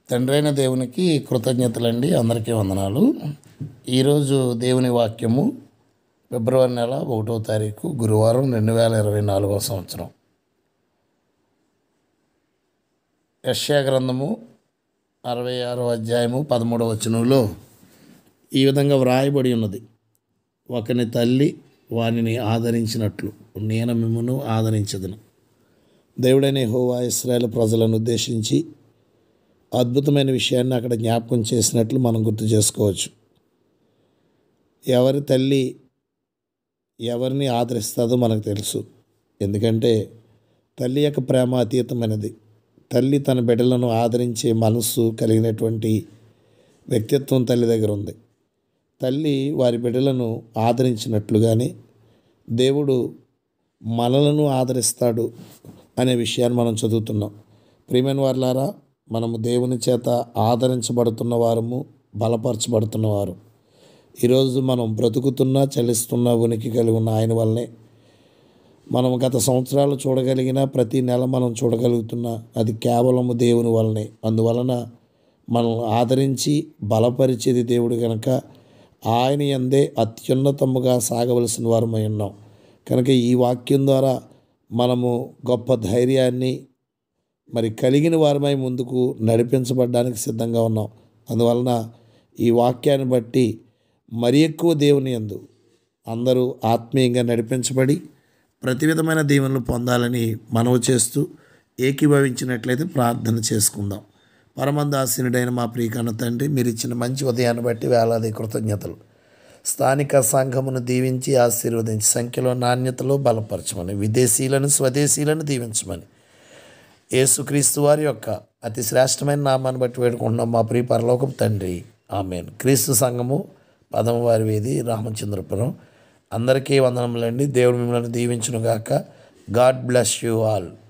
తండ్రైన దేవునికి కృతజ్ఞతలండి అందరికీ వందనాలు ఈరోజు దేవుని వాక్యము ఫిబ్రవరి నెల ఒకటో తారీఖు గురువారం రెండు వేల ఇరవై నాలుగవ సంవత్సరం యశ్యా గ్రంథము అరవై ఆరో అధ్యాయము పదమూడవ వచనంలో ఈ విధంగా వ్రాయబడి ఉన్నది ఒకని తల్లి వానిని ఆదరించినట్లు నేను మిమ్మను ఆదరించదును దేవుడైన హోవా ఇస్రాయేల్ ప్రజలను ఉద్దేశించి అద్భుతమైన విషయాన్ని అక్కడ జ్ఞాపకం చేసినట్లు మనం గుర్తు చేసుకోవచ్చు ఎవరి తల్లి ఎవరిని ఆదరిస్తుందో మనకు తెలుసు ఎందుకంటే తల్లి యొక్క ప్రేమ అతీతమైనది తల్లి తన బిడ్డలను ఆదరించే మనస్సు కలిగినటువంటి వ్యక్తిత్వం తల్లి దగ్గర ఉంది తల్లి వారి బిడ్డలను ఆదరించినట్లుగానే దేవుడు మనలను ఆదరిస్తాడు అనే విషయాన్ని మనం చదువుతున్నాం ప్రియమైన వారులారా మనము దేవుని చేత ఆదరించబడుతున్న వారము బలపరచబడుతున్న వారు ఈరోజు మనం బ్రతుకుతున్న చలిస్తున్న ఉనికి కలిగి ఉన్న ఆయన వల్లనే మనం గత సంవత్సరాలు చూడగలిగిన ప్రతి నెల మనం చూడగలుగుతున్న అది కేవలము దేవుని వల్లనే అందువలన మనం ఆదరించి బలపరిచేది దేవుడు కనుక ఆయన ఎందే అత్యున్నతముగా సాగవలసిన వారమై ఉన్నాం కనుక ఈ వాక్యం ద్వారా మనము గొప్ప ధైర్యాన్ని మరి కలిగిన వారమై ముందుకు నడిపించబడడానికి సిద్ధంగా ఉన్నాం అందువలన ఈ వాక్యాన్ని బట్టి మరి ఎక్కువ దేవుని యందు అందరూ ఆత్మీయంగా నడిపించబడి ప్రతి విధమైన దీవెనలు పొందాలని మనవి చేస్తూ ఏకీభవించినట్లయితే ప్రార్థన చేసుకుందాం పరమందాసీనుడైన మా ప్రియకన్న తండ్రి మీరు ఇచ్చిన మంచి ఉదయాన్ని బట్టి వేలాది కృతజ్ఞతలు స్థానిక సంఘమును దీవించి ఆశీర్వదించి సంఖ్యలో నాణ్యతలో బలపరచమని విదేశీయులను స్వదేశీయులను దీవించమని యేసుక్రీస్తు వారి యొక్క అతి శ్రేష్టమైన నామాన్ని బట్టి వేడుకుంటున్నాం మా ప్రియ పరలోకం తండ్రి ఆమెన్ క్రీస్తు సంఘము పదమవారి వీధి రామచంద్రపురం అందరికీ వందనములండి దేవుడు మిమ్మల్ని దీవించును గాక గాడ్ బ్లెస్ యూ ఆల్